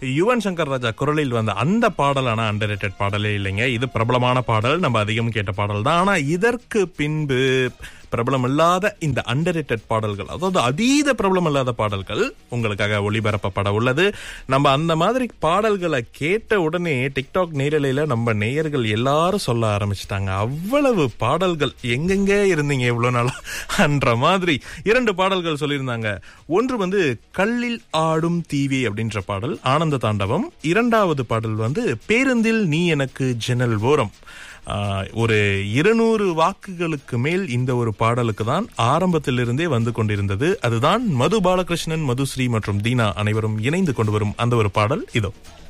யுவன் சங்கர் ராஜா குரலில் வந்த அந்த பாடலான அண்டர் பாடலே இல்லைங்க இது பிரபலமான பாடல் நம்ம அதிகம் கேட்ட பாடல் தான் ஆனா இதற்கு பின்பு பிரபலம் இல்லாத இந்த அண்டர் பாடல்கள் அதாவது அதீத பிரபலம் இல்லாத பாடல்கள் உங்களுக்காக ஒளிபரப்பப்பட உள்ளது நம்ம அந்த மாதிரி பாடல்களை கேட்ட உடனே டிக்டாக் நேரலையில நம்ம நேயர்கள் எல்லாரும் சொல்ல ஆரம்பிச்சிட்டாங்க அவ்வளவு பாடல்கள் எங்கெங்க இருந்தீங்க இவ்வளவு நாளா என்ற மாதிரி இரண்டு பாடல்கள் சொல்லியிருந்தாங்க ஒன்று வந்து கல்லில் ஆடும் தீவி அப்படின்ற பாடல் ஆனந்த தாண்டவம் இரண்டாவது பாடல் வந்து பேருந்தில் நீ எனக்கு ஜன்னல் ஓரம் ஆஹ், ஒரு இருநூறு வாக்குகளுக்கு மேல் இந்த ஒரு பாடலுக்கு தான் ஆரம்பத்திலிருந்தே வந்து கொண்டிருந்தது அதுதான் மது பாலகிருஷ்ணன் மதுஸ்ரீ மற்றும் தீனா அனைவரும் இணைந்து கொண்டு வரும் அந்த ஒரு பாடல் இதோ